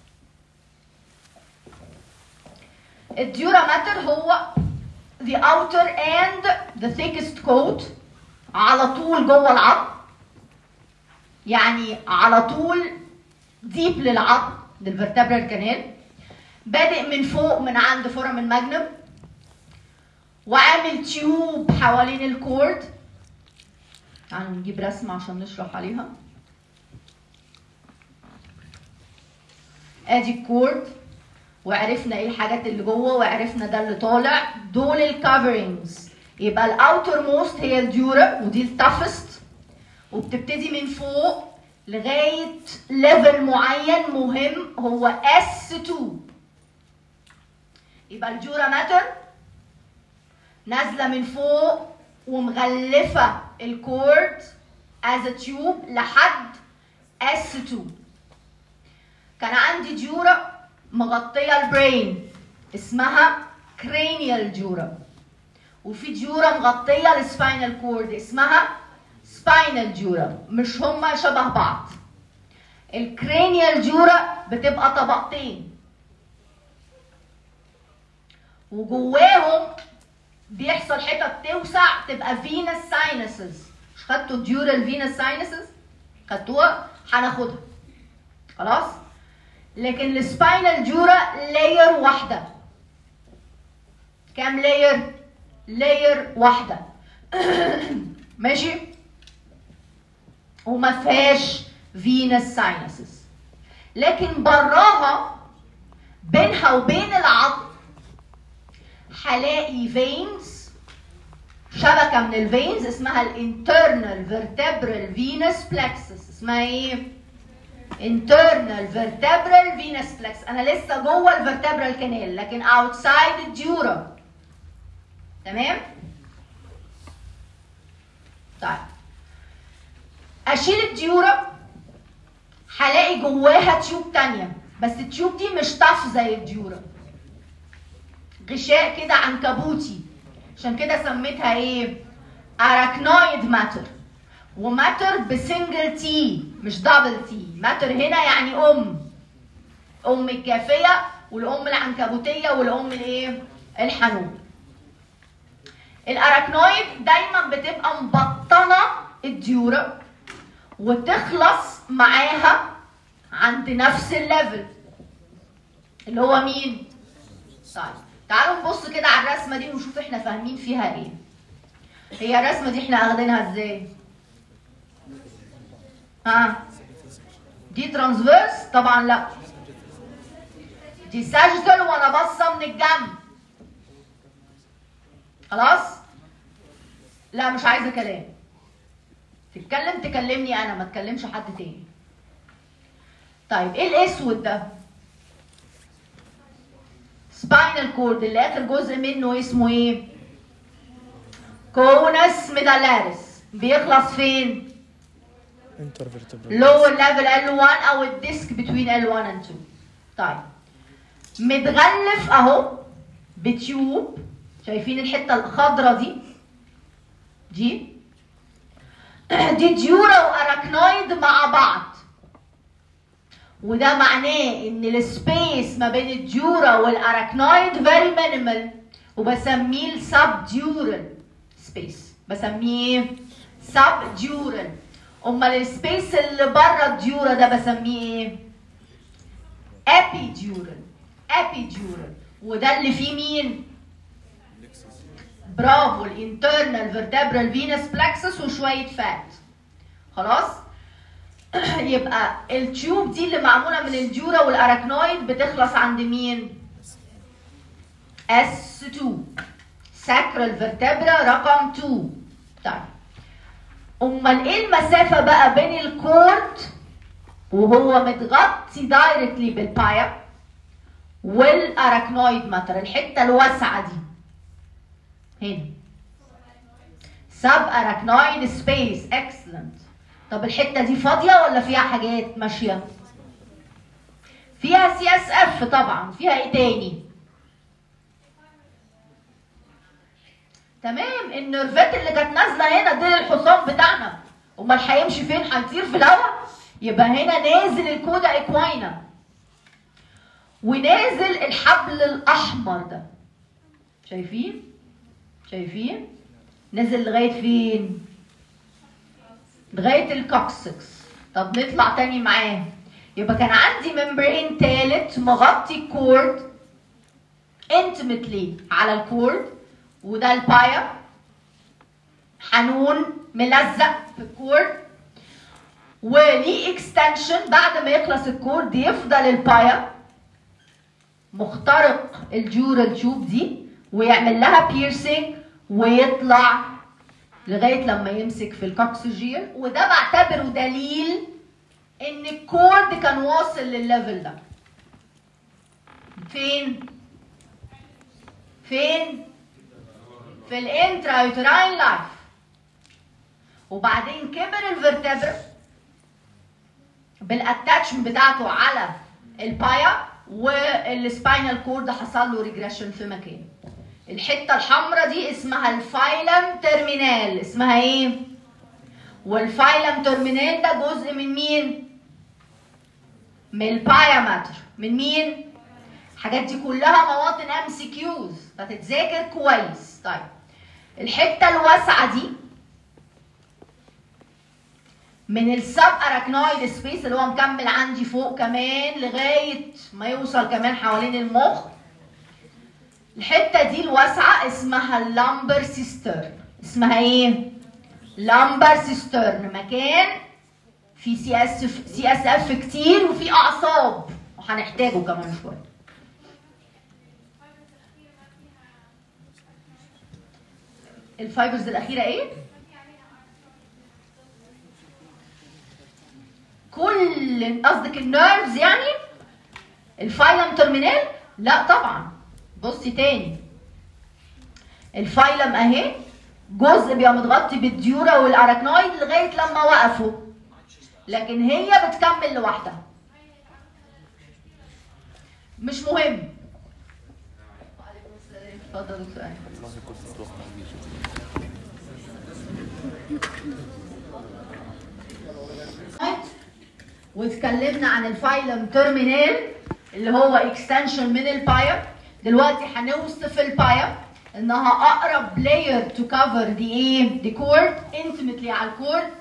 الديورا ماتر هو the outer and the thickest coat على طول جوه العظم يعني على طول ديب للعظم للفرتبرال كانال بادئ من فوق من عند فورم الماجنم وعامل تيوب حوالين الكورد تعالوا نجيب رسمة عشان نشرح عليها ادي الكورد وعرفنا ايه الحاجات اللي جوه وعرفنا ده اللي طالع دول الكفرنجز يبقى الاوتر موست هي الديورا ودي التافست وبتبتدي من فوق لغايه ليفل معين مهم هو S2 يبقى الديورا ماتر نازله من فوق ومغلفه الكورد از تيوب لحد S2 كان عندي ديورا مغطيه البرين اسمها cranial ديورا وفي ديورا مغطيه السباينال كورد اسمها سباينال ديورا مش هما شبه بعض الكرينيال ديورا بتبقى طبقتين وجواهم بيحصل حتت توسع تبقى فينس ساينسز مش خدتوا الديورال فينس ساينسز خدتوها هناخدها خلاص لكن السباينال ديورا لاير واحده كام لاير لاير واحده ماشي وما فيهاش فينس ساينسز لكن براها بينها وبين العظم هلاقي فينز شبكه من الفينز اسمها الانترنال فيرتبرال فينس بلكسس اسمها ايه internal vertebral venous flex انا لسه جوه الفرتبرال كانال لكن outside الديورا تمام طيب اشيل الديورا هلاقي جواها تيوب تانية بس التيوب دي مش طف زي الديورا غشاء كده عنكبوتي عشان كده سميتها ايه اراكنويد ماتر وماتر بسنجل تي مش دبل تي ماتر هنا يعني ام ام الكافيه والام العنكبوتيه والام الايه الحنون الاراكنويد دايما بتبقى مبطنه الديورا وتخلص معاها عند نفس الليفل اللي هو مين؟ طيب تعالوا نبص كده على الرسمه دي ونشوف احنا فاهمين فيها ايه هي الرسمه دي احنا اخدينها ازاي ها دي ترانسفيرس طبعا لا دي ساجيتال وانا باصه من الجنب خلاص لا مش عايزه كلام تتكلم تكلمني انا ما تكلمش حد تاني طيب ايه الاسود ده سباينال كورد اللي اخر جزء منه اسمه ايه كونس ميدالاريس بيخلص فين انترفيرتبرال lower level L1 او الديسك between L1 and 2 طيب متغلف اهو بتيوب شايفين الحته الخضراء دي دي دي ديورا واراكنويد مع بعض وده معناه ان السبيس ما بين الديورا والاراكنويد فيري مينيمال وبسميه السب ديورال سبيس بسميه سب ديورال امال السبيس اللي بره الديورا ده بسميه ايه ابيديورال ابيديورال وده اللي فيه مين برافو الانترنال فيرتبرال فينس بلكسس وشويه فات خلاص يبقى التيوب دي اللي معموله من الديورا والاراكنويد بتخلص عند مين S2 ساكرال فيرتبرا رقم 2 طيب امال ايه المسافه بقى بين الكورد وهو متغطي دايركتلي بالبايب والاراكنويد ماتر الحته الواسعه دي هنا سب اراكنويد سبيس اكسلنت طب الحته دي فاضيه ولا فيها حاجات ماشيه فيها سي اس اف طبعا فيها ايه تاني تمام النرفات اللي كانت نازله هنا دي الحصان بتاعنا امال هيمشي فين هيطير في الهواء يبقى هنا نازل الكودا اكواينا ونازل الحبل الاحمر ده شايفين شايفين نزل لغايه فين لغايه الكوكسكس طب نطلع تاني معاه يبقى كان عندي ممبرين تالت مغطي الكورد انتمتلي على الكورد وده البايا حنون ملزق في الكورد وليه اكستنشن بعد ما يخلص الكورد يفضل البايا مخترق الجورال تيوب دي ويعمل لها بيرسينج ويطلع لغايه لما يمسك في الكوكسجين وده بعتبره دليل ان الكورد كان واصل للليفل ده فين فين في الانترا يوتراين لايف وبعدين كبر الفرتبر بالاتاتشمنت بتاعته على البايا والسباينال كورد حصل له ريجريشن في مكانه الحته الحمراء دي اسمها الفايلم ترمينال اسمها ايه والفايلم ترمينال ده جزء من مين من البايا ماتر من مين الحاجات دي كلها مواطن ام سي كيوز فتتذاكر كويس طيب الحته الواسعه دي من السب اراكنويد سبيس اللي هو مكمل عندي فوق كمان لغايه ما يوصل كمان حوالين المخ الحته دي الواسعه اسمها اللامبر سيسترن اسمها ايه لامبر سيسترن مكان في سي اس سي اس اف كتير وفي اعصاب وهنحتاجه كمان شويه الفايبرز الاخيره ايه كل قصدك النيرفز يعني الفايلم ترمينال لا طبعا بصي تاني الفايلم اهي جزء بيبقى متغطي بالديورا والاراكنويد لغايه لما وقفوا لكن هي بتكمل لوحدها مش مهم اتفضل دكتور أيمن. والله كنت اتوقع دي واتكلمنا عن الفايلم تيرمينال اللي هو اكستنشن من البايب دلوقتي هنوصف البايب انها اقرب لاير تو كفر دي ايه دي كورد انتمتلي على الكورد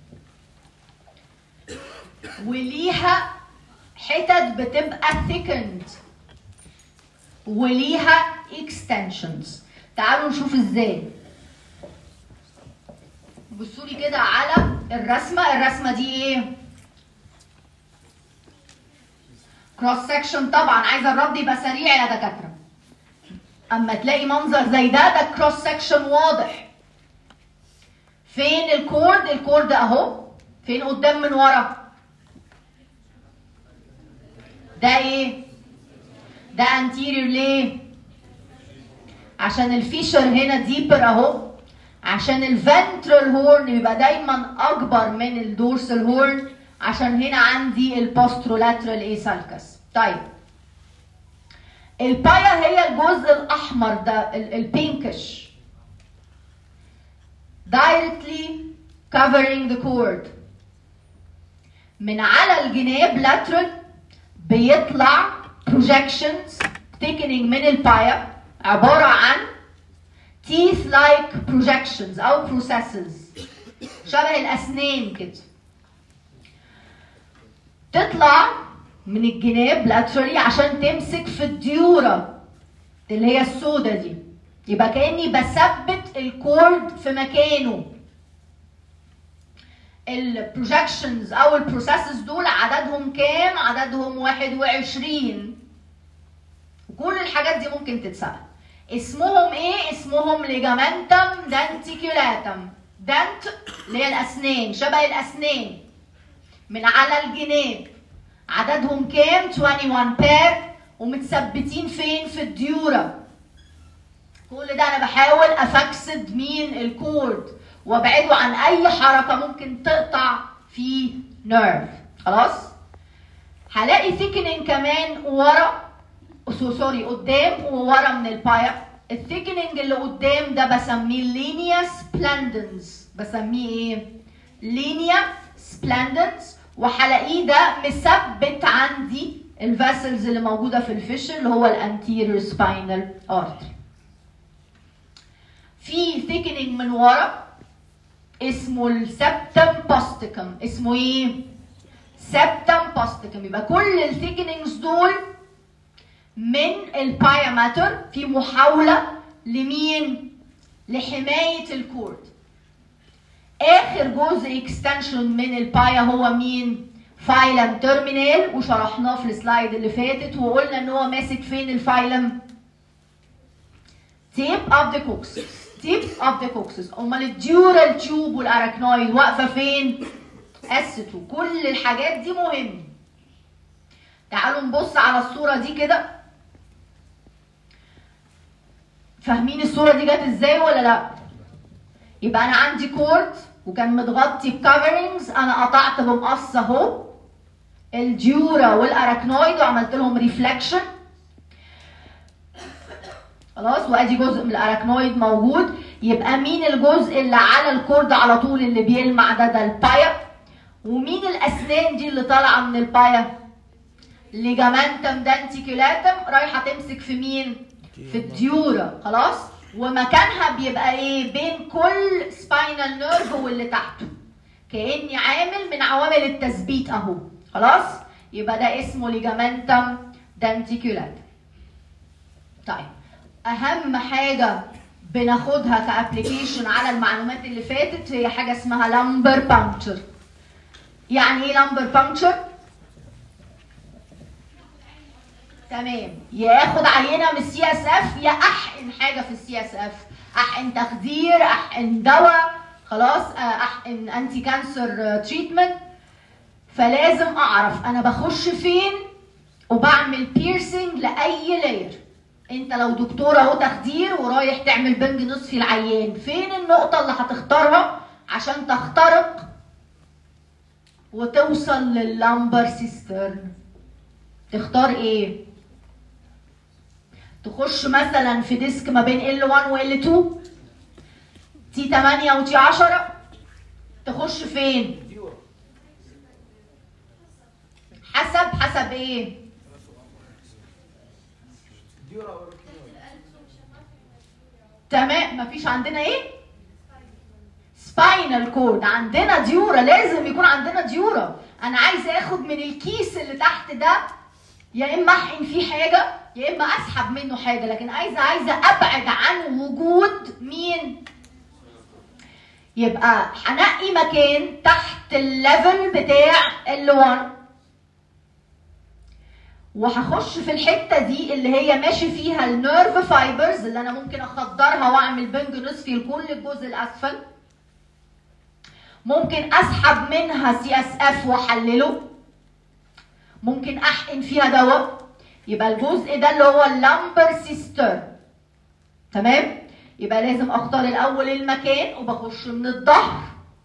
وليها حتت بتبقى thickened وليها extensions تعالوا نشوف ازاي بصوا لي كده على الرسمه الرسمه دي ايه كروس سكشن طبعا عايزه الرد يبقى سريع يا دكاتره اما تلاقي منظر زي ده ده كروس سكشن واضح فين الكورد الكورد اهو فين قدام من ورا ده ايه ده anterior ليه عشان الفيشر هنا ديبر اهو عشان الفنترال هورن بيبقى دايما اكبر من الدورسال هورن عشان هنا عندي البوسترولاترال ايه سالكس طيب البايا هي الجزء الاحمر ده البينكش directly covering the cord من على الجناب lateral بيطلع projections thickening من البايا عبارة عن teeth like projections أو processes شبه الأسنان كده تطلع من الجناب laterally عشان تمسك في الديورة اللي هي السودة دي يبقى كأني بثبت الكورد في مكانه البروجكشنز او البروسيسز دول عددهم كام؟ عددهم 21 وكل الحاجات دي ممكن تتسال اسمهم ايه؟ اسمهم ليجامنتم دانتيكولاتم دانت اللي هي الاسنان شبه الاسنان من على الجناب عددهم كام؟ 21 بير ومتثبتين فين؟ في الديورة كل ده انا بحاول افكسد مين الكورد وابعده عن اي حركه ممكن تقطع في نيرف خلاص هلاقي ثيكنينج كمان ورا سو سوري قدام وورا من البايا الثيكنينج اللي قدام ده بسميه لينيا سبلاندنز بسميه ايه لينيا سبلاندنز وهلاقيه ده مثبت عندي الفاسلز اللي موجوده في الفيشر اللي هو الانتيريور سباينال ارتري في ثيكنينج من ورا اسمه السبتم باستيكم اسمه ايه سبتم باستيكم يبقى كل الثيكنينجز دول من البايا ماتر في محاوله لمين لحمايه الكورد اخر جزء اكستنشن من البايا هو مين فايلم تيرمينال وشرحناه في السلايد اللي فاتت وقلنا ان هو ماسك فين الفايلم تيب اوف ذا كوكسس تيب اوف ذا كوكسس امال الديورال تيوب والاراكنويد واقفه فين اس 2 كل الحاجات دي مهمه تعالوا نبص على الصوره دي كده فاهمين الصوره دي جت ازاي ولا لا يبقى انا عندي كورد وكان متغطي بكفرنجز انا قطعت بمقص اهو الديورا والاراكنويد وعملت لهم ريفلكشن خلاص وادي جزء من الاراكنويد موجود يبقى مين الجزء اللي على الكورد على طول اللي بيلمع ده ده البايا ومين الاسنان دي اللي طالعه من البايا ليجامنتم دانتيكولاتم رايحه تمسك في مين في الديورا خلاص ومكانها بيبقى ايه بين كل سباينال نيرف واللي تحته كاني عامل من عوامل التثبيت اهو خلاص يبقى ده اسمه ليجامنتم دانتيكولاتم طيب اهم حاجه بناخدها كابليكيشن على المعلومات اللي فاتت هي حاجه اسمها لامبر بانكتشر يعني ايه لامبر بانكتشر تمام ياخد عينه من السي اس اف يا احقن حاجه في السي اس اف احقن تخدير احقن دواء خلاص احقن انتي كانسر تريتمنت فلازم اعرف انا بخش فين وبعمل بيرسينج لاي لاير انت لو دكتور اهو تخدير ورايح تعمل بنج نصفي العيان فين النقطة اللي هتختارها عشان تخترق وتوصل لللامبر سيسترن تختار ايه تخش مثلا في ديسك ما بين L1 و L2 تي 8 و تي 10 تخش فين حسب حسب ايه تمام مفيش عندنا ايه سباينال كورد عندنا ديورا لازم يكون عندنا ديورا انا عايز اخد من الكيس اللي تحت ده يا اما احقن فيه حاجه يا اما اسحب منه حاجه لكن عايزه عايزه ابعد عن وجود مين يبقى هنقي مكان تحت الليفل بتاع ال1 وهخش في الحته دي اللي هي ماشي فيها النيرف فايبرز اللي انا ممكن اخدرها واعمل بنج نصفي لكل الجزء الاسفل ممكن اسحب منها سي اس اف واحلله ممكن احقن فيها دواء يبقى الجزء ده اللي هو اللامبر سيستر تمام يبقى لازم اختار الاول المكان وبخش من الظهر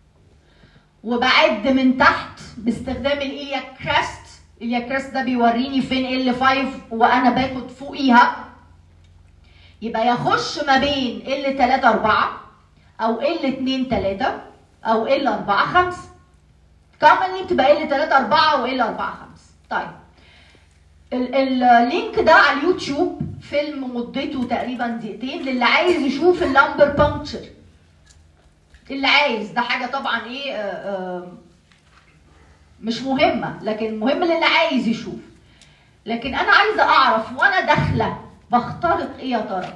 وبعد من تحت باستخدام الايليا كراست الايليا كراست ده بيوريني فين ال 5 وانا باخد فوقيها يبقى يخش ما بين ال 3 4 او ال 2 3 او ال 4 5 كومنلي بتبقى ال 3 4 او ال 4 5 طيب ال- اللينك ده على اليوتيوب فيلم مدته تقريبا دقيقتين للي عايز يشوف اللامبر بانكتشر اللي عايز ده حاجه طبعا ايه آه، آه، مش مهمه لكن المهم للي عايز يشوف لكن انا عايزه اعرف وانا داخله بخترق ايه يا ترى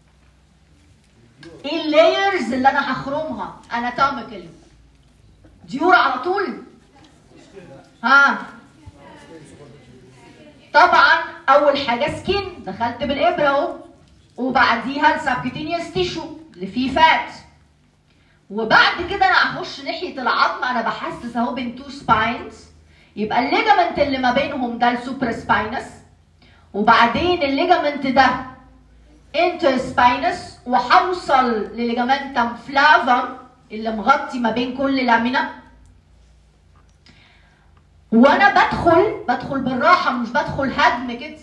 ايه اللايرز اللي انا هخرمها اناتوميكالي ديور على طول ها طبعا اول حاجه سكين دخلت بالابره اهو وبعديها السبكتينيوس تيشو اللي فيه فات وبعد كده انا هخش ناحيه العظم انا بحسس اهو بين تو سباينز يبقى الليجامنت اللي ما بينهم ده السوبر سباينس وبعدين الليجامنت ده انتر سباينس وهوصل لليجامنتم فلافم اللي مغطي ما بين كل لامينا وانا بدخل بدخل بالراحه مش بدخل هدم كده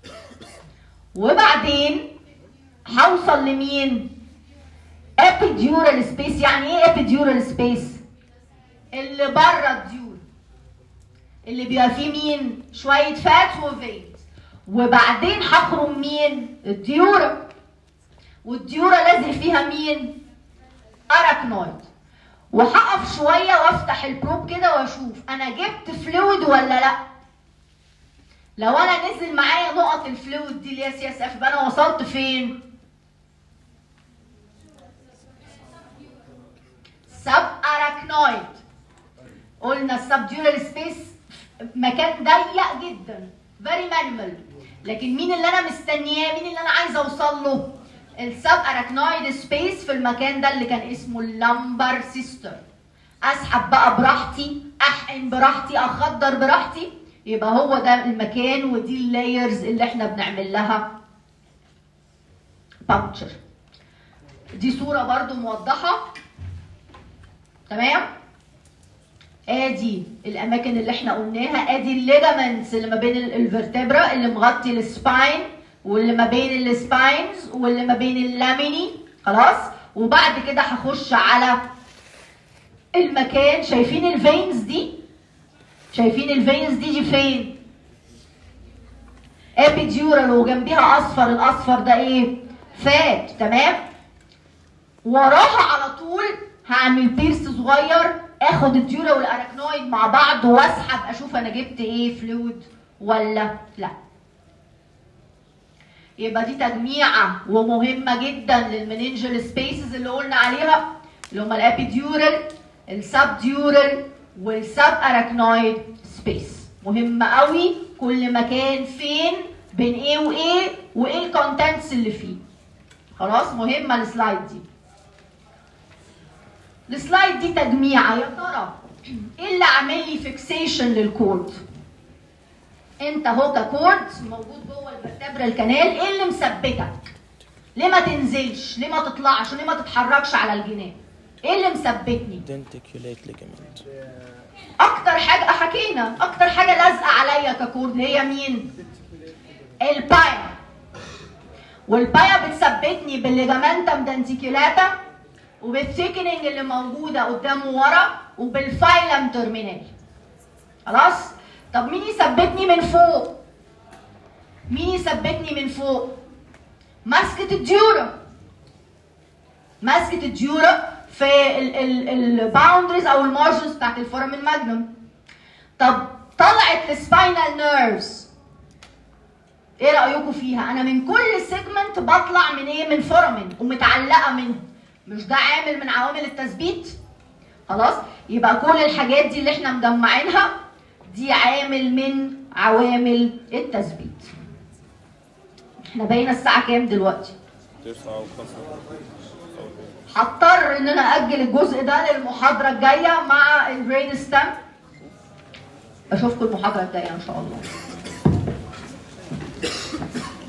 وبعدين هوصل لمين epidural space يعني ايه epidural space اللي بره الديور اللي بيبقى فيه مين شويه فات وفينز وبعدين هخرم مين الديوره والديوره لازق فيها مين اراكنويد وهقف شويه وافتح البروب كده واشوف انا جبت فلويد ولا لا لو انا نزل معايا نقط الفلويد دي اللي هي سي اس اف يبقى انا وصلت فين سب اراكنويد قلنا السب ديورال سبيس مكان ضيق جدا فيري مانيمال لكن مين اللي انا مستنياه مين اللي انا عايزه اوصل له السب اراكنويد سبيس في المكان ده اللي كان اسمه اللامبر سيستر اسحب بقى براحتي احقن براحتي اخدر براحتي يبقى هو ده المكان ودي اللايرز اللي احنا بنعمل لها بانكتشر دي صوره برضو موضحه تمام ادي الاماكن اللي احنا قلناها ادي الليجامنتس اللي ما بين ال- الفرتبرا اللي مغطي السباين واللي ما بين السباينز واللي ما بين اللاميني خلاص وبعد كده هخش على المكان شايفين الفينز دي شايفين الفينز دي دي فين ابيديورال وجنبيها اصفر الاصفر ده ايه فات تمام وراها على طول هعمل بيرس صغير اخد الديورا والاراكنويد مع بعض واسحب اشوف انا جبت ايه فلويد ولا لا يبقى دي تجميعه ومهمه جدا للمننجل سبيسز اللي قلنا عليها اللي هم الابيديورال السب ديورال والسب اراكنويد سبيس مهمه قوي كل مكان فين بين ايه وايه وايه الكونتنتس اللي فيه خلاص مهمه السلايد دي السلايد دي تجميعه يا ترى ايه اللي عامل لي فيكسيشن للكورد انت اهو ككورد موجود جوه الفرتبرال كانال ايه اللي مثبتك ليه ما تنزلش ليه ما تطلعش ليه ما تتحركش على الجناب ايه اللي مثبتني denticulate ligament اكتر حاجه حكينا اكتر حاجه لازقه عليا ككورد هي مين البايا والبايا بتثبتني بالليجامنتم دنتيكولاتا وبالثيكننج اللي موجوده قدام ورا وبالفايلم ترمينال خلاص طب مين يثبتني من فوق مين يثبتني من فوق ماسكه الديورا ماسكه الديورا في الباوندريز او المارجنز بتاعت الفورامين ماجنوم طب طلعت السباينال نيرفز ايه رايكم فيها انا من كل سيجمنت بطلع من ايه من فورامين ومتعلقه منه مش ده عامل من عوامل التثبيت خلاص يبقى كل الحاجات دي اللي احنا مجمعينها دي عامل من عوامل التثبيت احنا بقينا الساعه كام دلوقتي تسعة وخمسة هضطر ان انا اجل الجزء ده للمحاضره الجايه مع البرين ستام اشوفكم المحاضره الجايه ان شاء الله